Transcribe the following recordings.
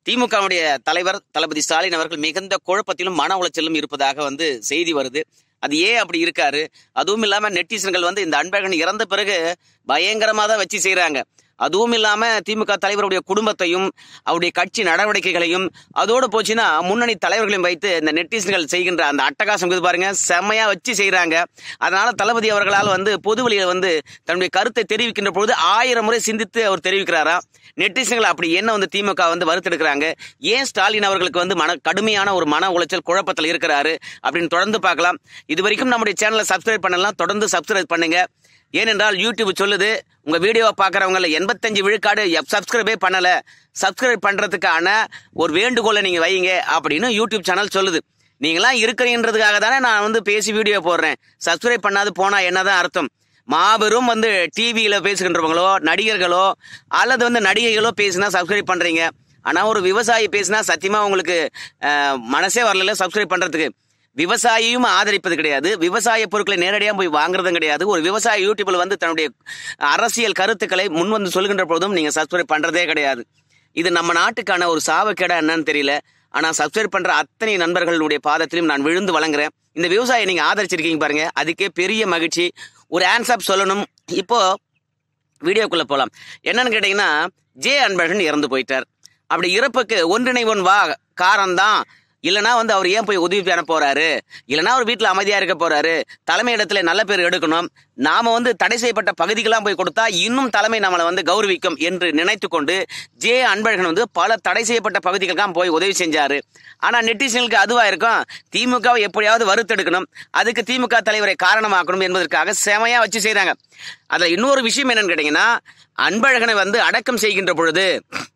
திமுகவுடைய தலைவர் தளபதி ஸ்டாலின் அவர்கள் மிகுந்த குழப்பத்திலும் மன உளைச்சலும் இருப்பதாக வந்து செய்தி வருது அது ஏன் அப்படி இருக்காரு அதுவும் இல்லாம நெட்டிசன்கள் வந்து இந்த அன்பழகன் இறந்த பிறகு பயங்கரமா தான் வச்சு செய்றாங்க அதுவும் இல்லாம திமுக தலைவருடைய குடும்பத்தையும் அவருடைய கட்சி நடவடிக்கைகளையும் அதோடு போச்சுன்னா முன்னணி தலைவர்களையும் வைத்து இந்த நெட்டிசன்கள் செய்கின்ற அந்த அட்டகாசம் இருக்குது பாருங்க செம்மையா வச்சு செய்றாங்க அதனால தளபதி அவர்களால் வந்து பொது வெளியில வந்து தன்னுடைய கருத்தை தெரிவிக்கின்ற பொழுது ஆயிரம் முறை சிந்தித்து அவர் தெரிவிக்கிறாரா நெட்டிசன்கள் அப்படி என்ன வந்து திமுக வந்து வறுத்தெடுக்கிறாங்க ஏன் ஸ்டாலின் அவர்களுக்கு வந்து மன கடுமையான ஒரு மன உளைச்சல் குழப்பத்தில் இருக்கிறாரு அப்படின்னு தொடர்ந்து பார்க்கலாம் இது வரைக்கும் நம்முடைய சேனலை சப்ஸ்கிரைப் பண்ணலாம் தொடர்ந்து சப்ஸ்கிரைப் பண்ணுங்க ஏனென்றால் யூடியூப் சொல்லுது உங்க வீடியோவை பார்க்குறவங்கள எண்பத்தஞ்சு விழுக்காடு சப்ஸ்கிரைபே பண்ணல சப்ஸ்கிரைப் பண்றதுக்கான ஒரு வேண்டுகோளை நீங்க வைங்க அப்படின்னு யூடியூப் சேனல் சொல்லுது நீங்களாம் இருக்கிறீன்றதுக்காக தானே நான் வந்து பேசி வீடியோ போடுறேன் சப்ஸ்கிரைப் பண்ணாது போனா என்னதான் அர்த்தம் மாபெரும் வந்து டிவியில பேசுகின்றவங்களோ நடிகர்களோ அல்லது வந்து நடிகைகளோ பேசினா சப்ஸ்கிரைப் பண்றீங்க ஆனா ஒரு விவசாயி பேசினா சத்தியமா உங்களுக்கு அஹ், மனசே வரல சப்ஸ்கிரைப் பண்றதுக்கு விவசாயியும் ஆதரிப்பது கிடையாது விவசாய பொருட்களை நேரடியாக போய் வாங்குறதும் கிடையாது ஒரு விவசாய யூடியூப்ல வந்து தன்னுடைய அரசியல் கருத்துக்களை முன் வந்து சொல்கின்ற போதும் நீங்க சப்ஸ்கிரைப் பண்றதே கிடையாது இது நம்ம நாட்டுக்கான ஒரு சாவக்கேடா என்னன்னு தெரியல ஆனா சப்ஸ்கிரைப் பண்ற அத்தனை நண்பர்களுடைய பாதத்திலும் நான் விழுந்து வழங்குறேன் இந்த விவசாயியை நீங்க ஆதரிச்சிருக்கீங்க பாருங்க அதுக்கே பெரிய மகிழ்ச்சி ஒரு ஆன்சப் சொல்லணும் இப்போ வீடியோக்குள்ள போலாம் என்னன்னு கேட்டீங்கன்னா ஜே அன்பழகன் இறந்து போயிட்டார் அப்படி இறப்புக்கு ஒன்றிணைவன் வா காரம்தான் இல்லனா வந்து அவர் ஏன் போய் உதவி பண்ண போறாரு இல்லனா அவர் வீட்டுல அமைதியா இருக்க போறாரு தலைமை இடத்துல நல்ல பேர் எடுக்கணும் நாம வந்து தடை செய்யப்பட்ட பகுதிக்கெல்லாம் போய் கொடுத்தா இன்னும் தலைமை நம்மளை வந்து கௌரவிக்கும் என்று நினைத்து கொண்டு ஜே அன்பழகன் வந்து பல தடை செய்யப்பட்ட பகுதிகளுக்கெல்லாம் போய் உதவி செஞ்சாரு ஆனா நெட்டிசன்களுக்கு அதுவா இருக்கும் திமுகவை எப்படியாவது வறுத்தெடுக்கணும் அதுக்கு திமுக தலைவரை காரணமாக்கணும் என்பதற்காக செமையா வச்சு செய்றாங்க அதுல இன்னொரு விஷயம் என்னன்னு கேட்டீங்கன்னா அன்பழகனை வந்து அடக்கம் செய்கின்ற பொழுது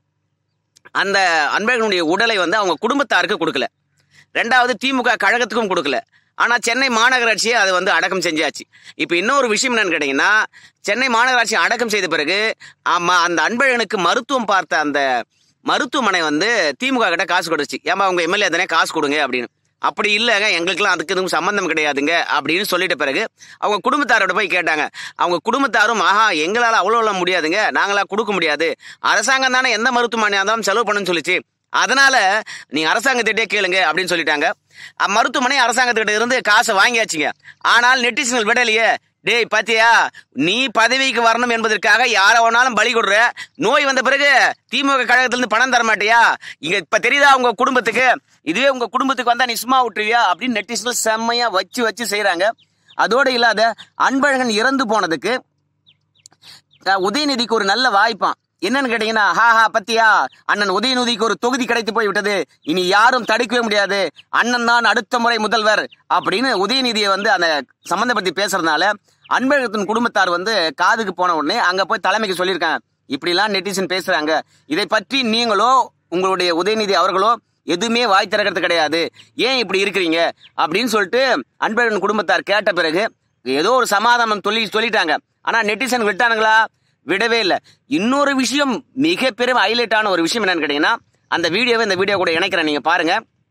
அந்த அன்பழகனுடைய உடலை வந்து அவங்க குடும்பத்தாருக்கு கொடுக்கல ரெண்டாவது திமுக கழகத்துக்கும் கொடுக்கல ஆனா சென்னை மாநகராட்சியே அதை வந்து அடக்கம் செஞ்சாச்சு இப்போ இன்னொரு விஷயம் என்னன்னு கேட்டீங்கன்னா சென்னை மாநகராட்சி அடக்கம் செய்த பிறகு ஆமா அந்த அன்பழகனுக்கு மருத்துவம் பார்த்த அந்த மருத்துவமனை வந்து திமுக கிட்ட காசு கொடுத்துச்சு ஏமா உங்க எம்எல்ஏ தானே காசு கொடுங்க அப்படின்னு அப்படி இல்லைங்க எங்களுக்கெல்லாம் அதுக்கு எதுவும் சம்பந்தம் கிடையாதுங்க அப்படின்னு சொல்லிட்ட பிறகு அவங்க குடும்பத்தாரோட போய் கேட்டாங்க அவங்க குடும்பத்தாரும் ஆஹா எங்களால் அவ்வளோ முடியாதுங்க நாங்களா கொடுக்க முடியாது அரசாங்கம் தானே எந்த மருத்துவமனையாக இருந்தாலும் செலவு பண்ணுன்னு சொல்லிச்சு அதனால நீங்க அரசாங்கத்திட்டே கேளுங்க அப்படின்னு சொல்லிட்டாங்க அ, மருத்துவமனை அரசாங்கத்துக்கிட்ட இருந்து காசை வாங்கியாச்சுங்க ஆனால் நெட்டிசன்கள் விடலையே டேய் பாத்தியா நீ பதவிக்கு வரணும் என்பதற்காக யார வேணாலும் பலி கொடுற நோய் வந்த பிறகு திமுக கழகத்திலிருந்து பணம் தர மாட்டியா இங்க இப்ப தெரியுதா உங்க குடும்பத்துக்கு இதுவே உங்க குடும்பத்துக்கு வந்தா நீ சும்மா விட்டுருவியா அப்படின்னு நெட்டிசன்கள் செம்மையா வச்சு வச்சு செய்றாங்க அதோடு இல்லாத அன்பழகன் இறந்து போனதுக்கு அஹ், உதயநிதிக்கு ஒரு நல்ல வாய்ப்பான் என்னன்னு கேட்டீங்கன்னா ஹா ஹா பத்தியா அண்ணன் உதயநிதிக்கு ஒரு தொகுதி கிடைத்து போய் விட்டது இனி யாரும் தடுக்கவே முடியாது அண்ணன் தான் அடுத்த முறை முதல்வர் அப்படின்னு உதயநிதியை வந்து அந்த சம்பந்தப்படுத்தி பேசுறதுனால அன்பழகத்தின் குடும்பத்தார் வந்து காதுக்கு போன உடனே அங்க போய் தலைமைக்கு சொல்லியிருக்காங்க இப்படிலாம் நெட்டிசன் பேசுறாங்க இதை பற்றி நீங்களோ உங்களுடைய உதயநிதி அவர்களோ எதுவுமே வாய் திறக்கிறது கிடையாது ஏன் இப்படி இருக்கிறீங்க அப்படின்னு சொல்லிட்டு அன்பழகன் குடும்பத்தார் கேட்ட பிறகு ஏதோ ஒரு சமாதானம் சொல்லி சொல்லிட்டாங்க ஆனா நெட்டிசன் விட்டானுங்களா விடவே இல்லை இன்னொரு விஷயம் மிகப்பெரிய ஹைலைட்டான ஒரு விஷயம் என்னன்னு கேட்டீங்கன்னா அந்த வீடியோவை இந்த வீடியோ கூட இணைக்கிறேன் நீங்க பாருங்க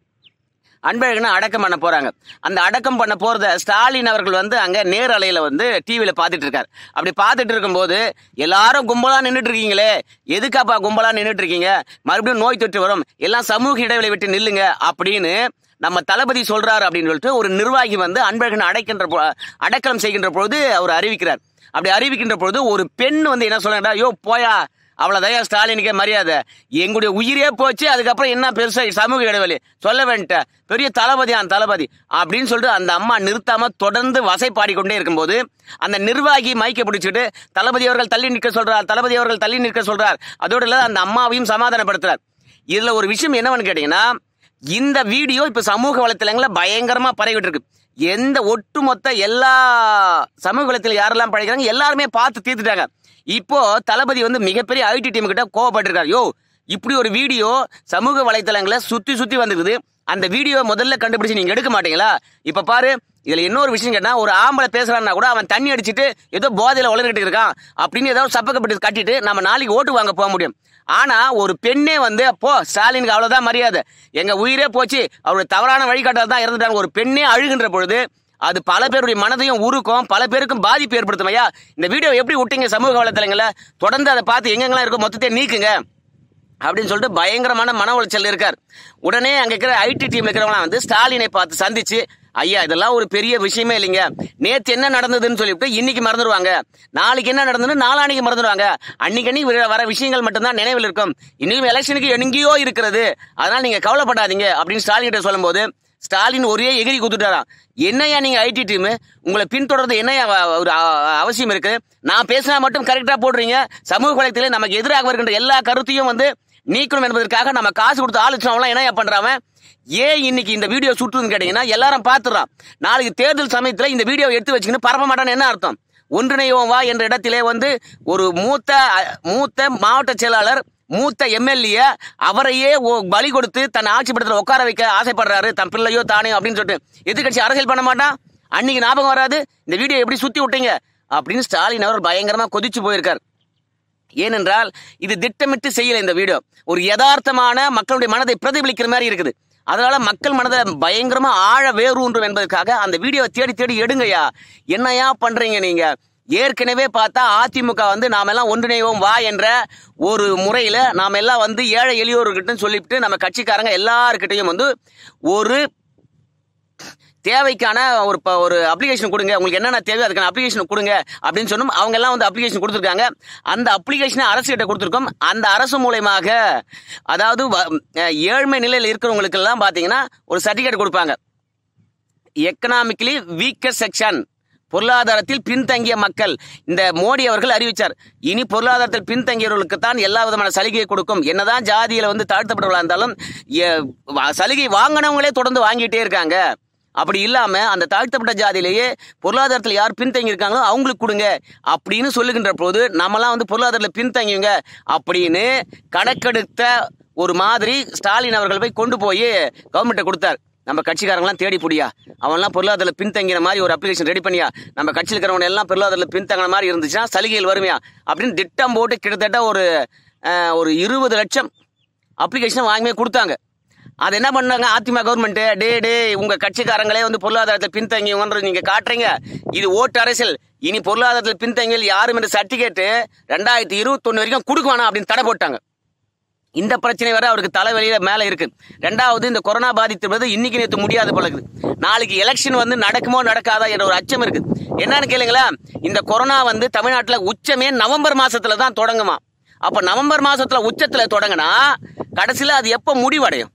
அன்பழகனை அடக்கம் பண்ண போறாங்க அந்த அடக்கம் பண்ண போறத ஸ்டாலின் அவர்கள் வந்து அங்க நேரலையில வந்து டிவியில பாத்துட்டு இருக்காரு அப்படி பாத்துட்டு இருக்கும்போது எல்லாரும் கும்பலா நின்னுட்டு இருக்கீங்களே எதுக்காப்பா கும்பலா நின்னுட்டு இருக்கீங்க மறுபடியும் நோய் தொற்று வரும் எல்லாம் சமூக இடைவெளி விட்டு நில்லுங்க அப்படின்னு நம்ம தளபதி சொல்றாரு அப்படின்னு சொல்லிட்டு ஒரு நிர்வாகி வந்து அன்பழகன் அடைக்கின்ற பொ- அடக்கலம் செய்கின்ற பொழுது அவர் அறிவிக்கிறார் அப்படி அறிவிக்கின்ற பொழுது ஒரு பெண் வந்து என்ன சொல்றாங்க யோ போயா அவ்வளவுதான் ஸ்டாலினுக்கே மரியாதை எங்களுடைய உயிரே போச்சு அதுக்கப்புறம் என்ன பெருசா சமூக இடைவெளி சொல்ல வேண்டிட்ட பெரிய தளபதி அந்த தளபதி அப்படின்னு சொல்லிட்டு அந்த அம்மா நிறுத்தாம தொடர்ந்து வசை பாடிக்கொண்டே இருக்கும்போது அந்த நிர்வாகி மைக்க பிடிச்சிட்டு தளபதி அவர்கள் தள்ளி நிற்க சொல்றார் தளபதி அவர்கள் தள்ளி நிற்க சொல்றார் அதோடு இல்ல அந்த அம்மாவையும் சமாதானப்படுத்துறார் இதுல ஒரு விஷயம் என்னவென்னு கேட்டீங்கன்னா இந்த வீடியோ இப்ப சமூக வலைத்தளங்கள்ல பயங்கரமா பரவிட்டு இருக்கு எந்த ஒட்டுமொத்த எல்லா சமூக வலைத்தளம் யாரெல்லாம் படிக்கிறாங்க எல்லாருமே பார்த்து தீர்த்துட்டாங்க இப்போ தளபதி வந்து மிகப்பெரிய ஐடி டீம் கிட்ட கோவப்பட்டிருக்காரு யோ இப்படி ஒரு வீடியோ சமூக வலைத்தளங்களை சுத்தி சுத்தி வந்துருக்குது அந்த வீடியோ முதல்ல கண்டுபிடிச்சு நீங்க எடுக்க மாட்டீங்களா இப்ப பாரு இதுல இன்னொரு விஷயம் கேட்டா ஒரு ஆம்பளை பேசுறான்னா கூட அவன் தண்ணி அடிச்சிட்டு ஏதோ போதையில உளறிட்டு இருக்கான் அப்படின்னு ஏதோ சப்பக்கப்பட்டு கட்டிட்டு நம்ம நாளைக்கு ஓட்டு வாங்க போக முடியும் ஆனா ஒரு பெண்ணே வந்து போ ஸ்டாலினுக்கு அவ்வளவுதான் மரியாதை எங்க உயிரே போச்சு அவருடைய தவறான வழிகாட்டல் தான் இறந்துட்டாங்க ஒரு பெண்ணே அழுகின்ற பொழுது அது பல பேருடைய மனதையும் உருக்கும் பல பேருக்கும் பாதிப்பு ஏற்படுத்தும் ஐயா இந்த வீடியோ எப்படி விட்டீங்க சமூக வலைத்தளங்கள்ல தொடர்ந்து அதை பார்த்து எங்கெங்கெல்லாம் இருக்கோ மொத்தத்தை நீக்குங்க அப்படின்னு சொல்லிட்டு பயங்கரமான மன உளைச்சல் இருக்கார் உடனே அங்க இருக்கிற ஐடி டீம்ல இருக்கிறவங்களாம் வந்து ஸ்டாலினை பார்த்து சந்திச்சு ஐயா இதெல்லாம் ஒரு பெரிய விஷயமே இல்லைங்க நேத்து என்ன நடந்ததுன்னு சொல்லிட்டு இன்னைக்கு மறந்துடுவாங்க நாளைக்கு என்ன நடந்ததுன்னு நாளானைக்கு மறந்துடுவாங்க அன்னைக்கு அன்னைக்கு வர- வர விஷயங்கள் மட்டும்தான் நினைவில் இருக்கும் இன்னும் எலெக்ஷனுக்கு எங்கேயோ இருக்கிறது அதனால நீங்க கவலைப்படாதீங்க அப்படின்னு ஸ்டாலின் கிட்ட சொல்லும்போது ஸ்டாலின் ஒரே எகிரி குத்துட்டாராம் என்னையா நீங்க ஐடி டீம் உங்களை பின்தொடர்ந்து என்னையா வ- ஒரு அ- அவசியம் இருக்கு நான் பேசினா மட்டும் கரெக்டா போடுறீங்க சமூக வலைத்தளத்தில் நமக்கு எதிராக வருகின்ற எல்லா கருத்தையும் வந்து நீக்கணும் என்பதற்காக நம்ம காசு கொடுத்து ஆலோசனை என்னையா பண்றாம ஏன் இன்னைக்கு இந்த வீடியோ சுற்றுதுன்னு கேட்டீங்கன்னா எல்லாரும் பார்த்துறான் நாளைக்கு தேர்தல் சமயத்துல இந்த வீடியோ எடுத்து வச்சுக்கின்னு பரப்ப மாட்டான்னு என்ன அர்த்தம் ஒன்றிணைவோம் வா என்ற இடத்திலே வந்து ஒரு மூத்த அ- மூத்த மாவட்ட செயலாளர் மூத்த எம்எல்ஏ அவரையே ஒ- பலி கொடுத்து தன் ஆட்சி படத்தில் உட்கார வைக்க ஆசைப்படுறாரு தன் பிள்ளையோ தானே அப்படின்னு சொல்லிட்டு எதிர்க்கட்சி அரசியல் பண்ண மாட்டான் அன்னைக்கு ஞாபகம் வராது இந்த வீடியோ எப்படி சுத்தி விட்டீங்க அப்படின்னு ஸ்டாலின் அவர் பயங்கரமா கொதிச்சு போயிருக்கார் ஏனென்றால் இது திட்டமிட்டு செய்யல இந்த வீடியோ ஒரு யதார்த்தமான மக்களுடைய மனதை பிரதிபலிக்கிற மாதிரி இருக்குது அதனால மக்கள் மனதை பயங்கரமா ஆழ வேரூன்றும் என்பதற்காக அந்த வீடியோவை தேடி தேடி எடுங்கய்யா என்னையா பண்றீங்க நீங்க ஏற்கனவே பார்த்தா அதிமுக வந்து நாம எல்லாம் ஒன்றிணைவோம் வா என்ற ஒரு முறையில நாம எல்லாம் வந்து ஏழை எளியோர்கிட்ட சொல்லிவிட்டு நம்ம கட்சிக்காரங்க எல்லாருக்கிட்டையும் வந்து ஒரு தேவைக்கான ஒரு ப- ஒரு அப்ளிகேஷன் கொடுங்க உங்களுக்கு என்னென்ன தேவை அதுக்கான அப்ளிகேஷன் கொடுங்க அப்படின்னு சொன்னோம் அவங்க எல்லாம் வந்து அப்ளிகேஷன் கொடுத்துருக்காங்க அந்த அப்ளிகேஷனை அரசு கிட்ட கொடுத்துருக்கோம் அந்த அரசு மூலயமாக அதாவது வ- அஹ் ஏழ்மை நிலையில் இருக்கிறவங்களுக்கு எல்லாம் பாத்தீங்கன்னா ஒரு சர்டிபிகேட் கொடுப்பாங்க எக்கனாமிக்கலி வீக்கர் செக்ஷன் பொருளாதாரத்தில் பின்தங்கிய மக்கள் இந்த மோடி அவர்கள் அறிவிச்சார் இனி பொருளாதாரத்தில் பின்தங்கியவர்களுக்கு தான் எல்லா விதமான சலுகையை கொடுக்கும் என்னதான் ஜாதியில வந்து தாழ்த்தப்பட்டவர்களா இருந்தாலும் எ- வ- சலுகை வாங்கினவங்களே தொடர்ந்து வாங்கிட்டே இருக்காங்க அப்படி இல்லாம அந்த தாழ்த்தப்பட்ட ஜாதியிலேயே பொருளாதாரத்தில் யார் பின்தங்கி இருக்காங்களோ அவங்களுக்கு கொடுங்க அப்படின்னு சொல்லுகின்ற போது நம்மலாம் வந்து பொருளாதாரத்தில் பின்தங்கிங்க அப்படின்னு கணக்கெடுத்த ஒரு மாதிரி ஸ்டாலின் அவர்கள் போய் கொண்டு போய் கவர்மெண்ட்டை கொடுத்தார் நம்ம கட்சிக்காரங்களாம் தேடி புடியா அவன்லாம் பொருளாதாரத்தில் பின்தங்கிற மாதிரி ஒரு அப்ளிகேஷன் ரெடி பண்ணியா நம்ம கட்சியில் இருக்கிறவங்க எல்லாம் பொருளாதாரத்தில் பின்தங்கின மாதிரி இருந்துச்சுன்னா சலுகைகள் வருமையா அப்படின்னு திட்டம் போட்டு கிட்டத்தட்ட ஒரு அஹ், ஒரு இருபது லட்சம் அப்ளிகேஷன் வாங்கி கொடுத்தாங்க அது என்ன பண்ணாங்க அதிமுக கவர்மெண்ட் டே டே உங்க கட்சிக்காரங்களே வந்து பொருளாதாரத்தில் பின்தங்கியவங்கன்றது நீங்க காட்டுறீங்க இது ஓட்டு அரசியல் இனி பொருளாதாரத்தில் பின்தங்கியல் யாரும் இந்த சர்டிபிகேட் ரெண்டாயிரத்தி இருபத்தொன்னு வரைக்கும் கொடுக்க வேணாம் அப்படின்னு தடை போட்டாங்க இந்த பிரச்சனை வர அவருக்கு தலைவலியில மேல இருக்கு ரெண்டாவது இந்த கொரோனா பாதித்துவது இன்னைக்கு நேற்று முடியாது போல இருக்குது நாளைக்கு எலெக்ஷன் வந்து நடக்குமோ நடக்காதா என்ற ஒரு அச்சம் இருக்கு என்னன்னு கேளுங்களேன் இந்த கொரோனா வந்து தமிழ்நாட்டுல உச்சமே நவம்பர் மாசத்துல தான் தொடங்குமா அப்ப நவம்பர் மாசத்துல உச்சத்துல தொடங்கினா கடைசியில அது எப்ப முடிவடையும்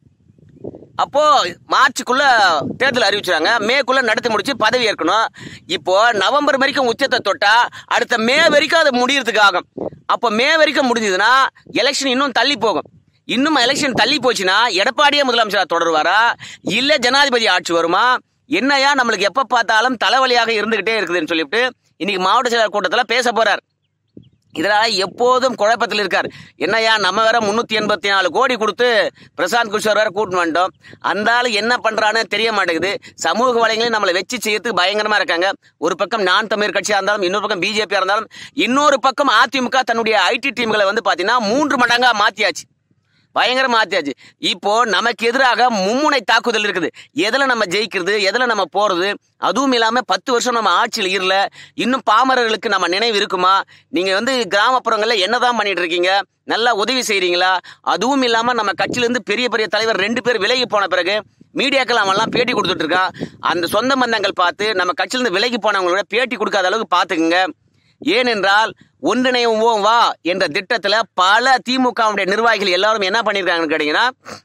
அப்போ மார்ச்சுக்குள்ள தேர்தல் அறிவிச்சாங்க மேக்குள்ள நடத்தி முடிச்சு பதவி ஏற்கணும் இப்போ நவம்பர் வரைக்கும் உச்சத்தை தொட்டா அடுத்த மே வரைக்கும் அது முடியறதுக்கு ஆகும் அப்போ மே வரைக்கும் முடிஞ்சதுன்னா எலெக்ஷன் இன்னும் தள்ளி போகும் இன்னும் எலெக்ஷன் தள்ளி போச்சுன்னா எடப்பாடியே முதலமைச்சரா தொடருவாரா இல்ல ஜனாதிபதி ஆட்சி வருமா என்னையா நம்மளுக்கு எப்ப பார்த்தாலும் தலைவலியாக இருந்துகிட்டே இருக்குதுன்னு சொல்லிட்டு இன்னைக்கு மாவட்ட செயலாளர் கூட்டத்துல பேச போறார் இதனால எப்போதும் குழப்பத்தில் இருக்கார் என்னய்யா நம்ம வேற முன்னூத்தி எண்பத்தி நாலு கோடி கொடுத்து பிரசாந்த் கிஷோர் வேற கூட்டின்னு வந்துட்டோம் அந்த ஆளு என்ன பண்றான்னு தெரிய மாட்டேங்குது சமூக வலைங்களையும் நம்மளை வச்சு செய்யறதுக்கு பயங்கரமா இருக்காங்க ஒரு பக்கம் நான் தமிழ் கட்சியா இருந்தாலும் இன்னொரு பக்கம் பிஜேபியா இருந்தாலும் இன்னொரு பக்கம் அதிமுக தன்னுடைய ஐடி டீம்களை வந்து பாத்தீங்கன்னா மூன்று மடங்கா மாத்தியாச்சு பயங்கர மாத்தியாச்சு இப்போ நமக்கு எதிராக மும்முனை தாக்குதல் இருக்குது எதுல நம்ம ஜெயிக்கிறது எதுல நம்ம போறது அதுவும் இல்லாம பத்து வருஷம் நம்ம ஆட்சியில் இருல இன்னும் பாமரர்களுக்கு நம்ம நினைவு இருக்குமா நீங்க வந்து கிராமப்புறங்கள்ல என்னதான் பண்ணிட்டு இருக்கீங்க நல்லா உதவி செய்றீங்களா அதுவும் இல்லாம நம்ம கட்சியில இருந்து பெரிய பெரிய தலைவர் ரெண்டு பேர் விலகி போன பிறகு மீடியாக்கள் அவன்லாம் பேட்டி கொடுத்துட்டு இருக்கான் அந்த சொந்த பந்தங்கள் பார்த்து நம்ம கட்சியிலிருந்து விலகி போனவங்களோட பேட்டி கொடுக்காத அளவுக்கு பாத்துக்குங்க ஏனென்றால் ஒன்றிணைவோம் வா என்ற திட்டத்துல பல திமுகவுடைய நிர்வாகிகள் எல்லாரும் என்ன பண்ணிருக்காங்கன்னு கேட்டீங்கன்னா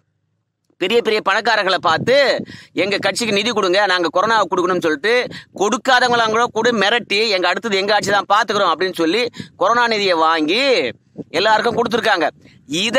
பெரிய பெரிய பணக்காரர்களை பார்த்து எங்க கட்சிக்கு நிதி கொடுங்க நாங்க கொரோனா கொடுக்கணும்னு சொல்லிட்டு கொடுக்காதவங்களாம் கூட கூட மிரட்டி எங்க அடுத்தது எங்க ஆட்சி தான் பாத்துக்கிறோம் அப்படின்னு சொல்லி கொரோனா நிதியை வாங்கி எல்லாருக்கும் கொடுத்துருக்காங்க இத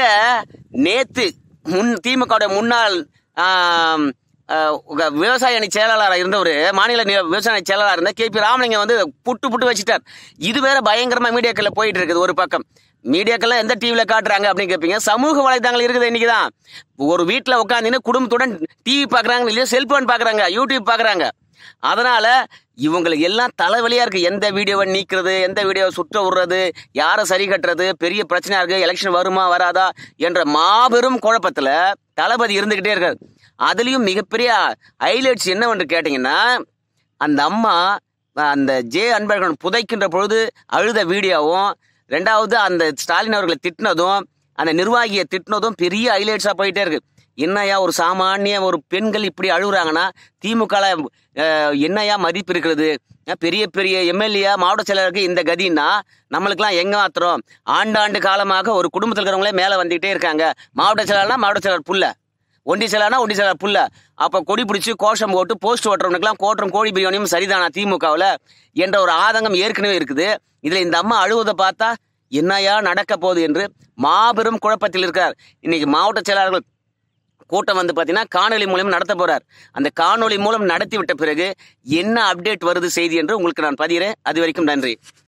நேத்து முன் திமுக முன்னாள் ஆம், ஆஹ், உங்க விவசாய அணி செயலாளராக இருந்தவர் மாநில நி- விவசாய அணி செயலாளராக இருந்த கே பி ராமலிங்கம் வந்து புட்டு புட்டு வச்சுட்டார் இது வேற பயங்கரமா மீடியாக்கள்ல போயிட்டு இருக்குது ஒரு பக்கம் மீடியாக்கெல்லாம் எந்த டிவில காட்டுறாங்க அப்படின்னு கேட்பீங்க சமூக வலைதளங்கள் இருக்குது இன்னைக்கு தான் ஒரு வீட்டில் உட்காந்துன்னு குடும்பத்துடன் டிவி பார்க்குறாங்க இல்லையா செல்போன் பார்க்குறாங்க யூடியூப் பார்க்குறாங்க அதனால இவங்களுக்கு எல்லாம் தலைவலியா இருக்கு எந்த வீடியோவை நீக்கிறது எந்த வீடியோவை சுற்ற விடுறது யாரை சரி கட்டுறது பெரிய பிரச்சனையா இருக்கு எலெக்ஷன் வருமா வராதா என்ற மாபெரும் குழப்பத்துல தளபதி இருந்துகிட்டே இருக்காரு அதுலயும் மிகப்பெரிய ஹைலைட்ஸ் என்னவென்று கேட்டீங்கன்னா அந்த அம்மா அந்த ஜே அன்பழகன் புதைக்கின்ற பொழுது அழுத வீடியோவும் ரெண்டாவது அந்த ஸ்டாலின் அவர்களை திட்டினதும் அந்த நிர்வாகியை திட்டினதும் பெரிய ஹைலைட்ஸா போயிட்டே இருக்கு என்னையா ஒரு சாமானிய ஒரு பெண்கள் இப்படி அழுகுறாங்கன்னா திமுக என்னையா மதிப்பு இருக்கிறது அஹ் பெரிய பெரிய எம்எல்ஏ மாவட்ட செயலருக்கு இந்த கதின்னா நம்மளுக்கெல்லாம் எங்க மாத்திரம் ஆண்டாண்டு காலமாக ஒரு குடும்பத்தில் இருக்கிறவங்களே மேலே வந்துகிட்டே இருக்காங்க மாவட்ட செயலாளர்னா மாவட்ட செயலர் புள்ள ஒண்டி செயலாளர்னா ஒண்டி செயலர் புள்ள அப்ப கொடி பிடிச்சி கோஷம் போட்டு போஸ்ட் ஓட்டுறவனுக்குலாம் கோட்டம் கோழி பிரியாணியும் சரிதானா திமுகவில் என்ற ஒரு ஆதங்கம் ஏற்கனவே இருக்குது இதுல இந்த அம்மா அழுவதை பார்த்தா என்னையா நடக்க போகுது என்று மாபெரும் குழப்பத்தில் இருக்கிறார் இன்னைக்கு மாவட்ட செயலாளர்கள் கூட்டம் வந்து பார்த்தீங்கன்னா காணொலி மூலம் நடத்த போறார் அந்த காணொலி மூலம் நடத்தி விட்ட பிறகு என்ன அப்டேட் வருது செய்தி என்று உங்களுக்கு நான் பதிகிறேன் அது வரைக்கும் நன்றி